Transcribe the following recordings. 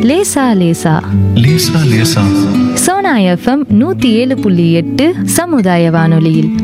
லேசா லேசா லேசா லேசா சோனா எஃப்எம் நூத்தி ஏழு புள்ளி எட்டு சமுதாய வானொலியில்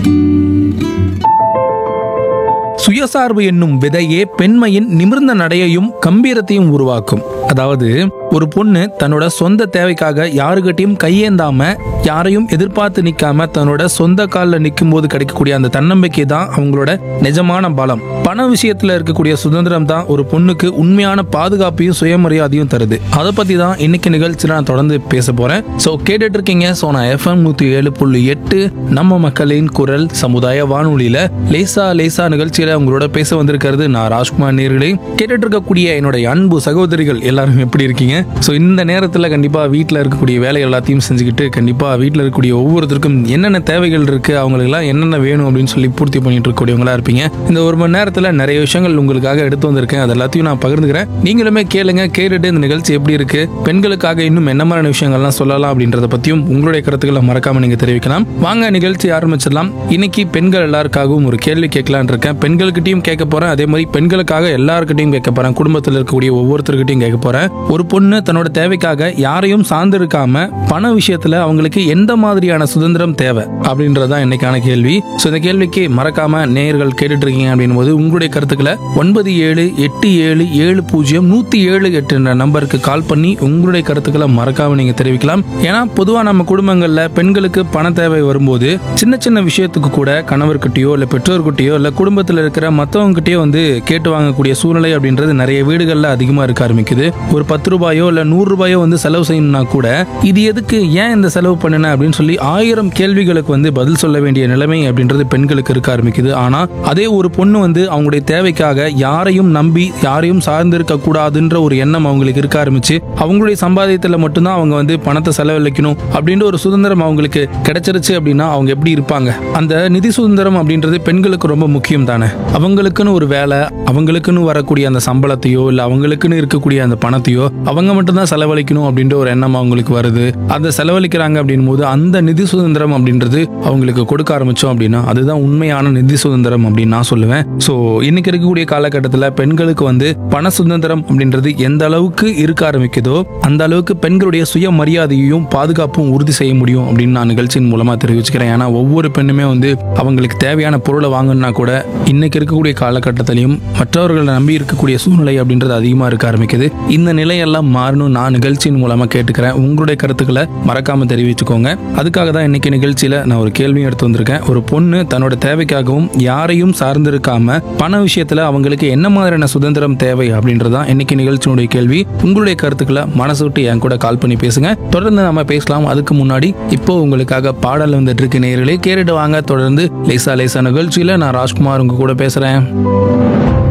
சுயசார்பு என்னும் விதையே பெண்மையின் நிமிர்ந்த நடையையும் கம்பீரத்தையும் உருவாக்கும் அதாவது ஒரு பொண்ணு தன்னோட சொந்த தேவைக்காக யாருக்கிட்டையும் கையேந்தாம யாரையும் எதிர்பார்த்து நிக்காம தன்னோட சொந்த காலில் நிற்கும் போது கிடைக்கக்கூடிய அந்த தன்னம்பிக்கை தான் அவங்களோட நிஜமான பலம் பண விஷயத்துல இருக்கக்கூடிய சுதந்திரம் தான் ஒரு பொண்ணுக்கு உண்மையான பாதுகாப்பையும் சுயமரியாதையும் தருது அதை பத்தி தான் இன்னைக்கு நிகழ்ச்சியில் நான் தொடர்ந்து பேச போறேன் ஸோ கேட்டுட்டு இருக்கீங்க ஸோ நான் எஃப்எம் நூத்தி ஏழு புள்ளி எட்டு நம்ம மக்களின் குரல் சமுதாய வானொலியில லேசா லேசா நிகழ்ச்சியில உங்களோட பேச வந்திருக்கிறது நான் ராஜ்குமார் நேர்களே கேட்டுட்டு இருக்கக்கூடிய என்னுடைய அன்பு சகோதரிகள் எல்லாரும் எப்படி இருக்கீங்க ஸோ இந்த நேரத்தில் கண்டிப்பா வீட்டில் இருக்கக்கூடிய வேலை எல்லாத்தையும் செஞ்சுக்கிட்டு கண்டிப்பா வீட்டில் இருக்கக்கூடிய ஒவ்வொருத்தருக்கும் என்னென்ன தேவைகள் இருக்கு அவங்களுக்குலாம் என்னென்ன வேணும் அப்படின்னு சொல்லி பூர்த்தி பண்ணிட்டு இருக்கக்கூடியவங்களா இருப்பீங்க இந்த ஒரு மணி நேரத்தில் நிறைய விஷயங்கள் உங்களுக்காக எடுத்து வந்திருக்கேன் அது எல்லாத்தையும் நான் பகிர்ந்துக்கிறேன் நீங்களுமே கேளுங்க கேட்டுட்டு இந்த நிகழ்ச்சி எப்படி இருக்கு பெண்களுக்காக இன்னும் என்ன மாதிரியான விஷயங்கள்லாம் சொல்லலாம் அப்படின்றத பத்தியும் உங்களுடைய கருத்துக்களை மறக்காம நீங்க தெரிவிக்கலாம் வாங்க நிகழ்ச்சி ஆரம்பிச்சிடலாம் இன்னைக்கு பெண்கள் எல்லாருக்காகவும் ஒரு கேள்வி கேட்கலான் இருக்கேன் பெண்கள்கிட்டயும் கேட்க போறேன் அதே மாதிரி பெண்களுக்காக எல்லாருக்கிட்டையும் கேட்க போறேன் குடும்பத்தில் இருக்கக்கூடிய ஒவ்வொருத்தர்கிட்டையும் கேட்க போறேன் ஒரு பொண்ணு தன்னோட தேவைக்காக யாரையும் சார்ந்து இருக்காம பண விஷயத்துல அவங்களுக்கு எந்த மாதிரியான சுதந்திரம் தேவை அப்படின்றதுதான் இன்னைக்கான கேள்வி ஸோ இந்த கேள்விக்கு மறக்காம நேயர்கள் கேட்டுட்டு இருக்கீங்க அப்படின்னும் போது உங்களுடைய கருத்துக்களை ஒன்பது ஏழு எட்டு ஏழு ஏழு பூஜ்ஜியம் நூத்தி ஏழு எட்டு என்ற நம்பருக்கு கால் பண்ணி உங்களுடைய கருத்துக்களை மறக்காம நீங்க தெரிவிக்கலாம் ஏன்னா பொதுவா நம்ம குடும்பங்கள்ல பெண்களுக்கு பண தேவை வரும்போது சின்ன சின்ன விஷயத்துக்கு கூட கணவர்கிட்டயோ இல்ல பெற்றோர்கிட்டயோ இல்ல குடும்பத்துல இருக்கிற மத்தவங்க கிட்டயோ வந்து கேட்டு வாங்கக்கூடிய சூழ்நிலை அப்படின்றது நிறைய வீடுகள்ல அதிகமா இருக்க ஆரம்பிக்குது ஒரு பத்து ரூபாயோ இல்ல நூறு ரூபாயோ வந்து செலவு செய்யணும்னா கூட இது எதுக்கு ஏன் இந்த செலவு பண்ணின அப்படின்னு சொல்லி ஆயிரம் கேள்விகளுக்கு வந்து பதில் சொல்ல வேண்டிய நிலைமை அப்படின்றது பெண்களுக்கு இருக்க ஆரம்பிக்குது ஆனா அதே ஒரு பொண்ணு வந்து அவங்களுடைய தேவைக்காக யாரையும் நம்பி யாரையும் சார்ந்து இருக்க கூடாதுன்ற ஒரு எண்ணம் அவங்களுக்கு இருக்க ஆரம்பிச்சு அவங்களுடைய சம்பாதியத்துல மட்டும்தான் அவங்க வந்து பணத்தை செலவழிக்கணும் அப்படின்ற ஒரு சுதந்திரம் அவங்களுக்கு கிடைச்சிருச்சு அப்படின்னா அவங்க எப்படி இருப்பாங்க அந்த நிதி சுதந்திரம் அப்படின்றது பெண்களுக்கு ரொம்ப முக்கியம் தானே அவங்களுக்குன்னு ஒரு வேலை அவங்களுக்குன்னு வரக்கூடிய அந்த சம்பளத்தையோ இல்ல அவங்களுக்குன்னு இருக்கக்கூடிய அந்த பணத்தையோ அவங்க மட்டும்தான் செலவழிக்கணும் அப்படின்ற ஒரு எண்ணம் அவங்களுக்கு வருது அதை செலவழிக்கிறாங்க அப்படின் போது அந்த நிதி சுதந்திரம் அப்படின்றது அவங்களுக்கு கொடுக்க ஆரம்பிச்சோம் அப்படின்னா அதுதான் உண்மையான நிதி சுதந்திரம் அப்படின்னு நான் சொல்லுவேன் ஸோ இன்னைக்கு இருக்கக்கூடிய காலகட்டத்தில் பெண்களுக்கு வந்து பண சுதந்திரம் அப்படின்றது எந்த அளவுக்கு இருக்க ஆரம்பிக்குதோ அந்த அளவுக்கு பெண்களுடைய சுயமரியாதையையும் பாதுகாப்பும் உறுதி செய்ய முடியும் அப்படின்னு நான் நிகழ்ச்சியின் மூலமா தெரிவிச்சுக்கிறேன் ஏன்னா ஒவ்வொரு பெண்ணுமே வந்து அவங்களுக்கு தேவையான பொருளை வாங்கணும்னா கூட இன்னைக்கு இருக்கக்கூடிய காலகட்டத்திலையும் மற்றவர்களை நம்பி இருக்கக்கூடிய சூழ்நிலை அப்படின்றது அதிகமாக இருக்க ஆரம்பிக்குது இந்த நிலையெல்லாம் மாறணும் நான் நிகழ்ச்சியின் மூலமா கேட்டுக்கிறேன் உங்களுடைய கருத்துக்களை மறக்காம தெரிவிச்சுக்கோங்க அதுக்காக தான் இன்னைக்கு நிகழ்ச்சியில நான் ஒரு கேள்வியும் எடுத்து வந்திருக்கேன் ஒரு பொண்ணு தன்னோட தேவைக்காகவும் யாரையும் சார்ந்திருக்காம பண விஷயத்துல அவங்களுக்கு என்ன மாதிரியான சுதந்திரம் தேவை அப்படின்றதான் இன்னைக்கு நிகழ்ச்சியினுடைய கேள்வி உங்களுடைய கருத்துக்களை மனசு விட்டு என் கூட கால் பண்ணி பேசுங்க தொடர்ந்து நம்ம பேசலாம் அதுக்கு முன்னாடி இப்போ உங்களுக்காக பாடல் வந்துட்டு இருக்கு நேயர்களே கேட்டுட்டு வாங்க தொடர்ந்து லேசா லேசா நிகழ்ச்சியில நான் ராஜ்குமார் உங்க கூட பேசுறேன்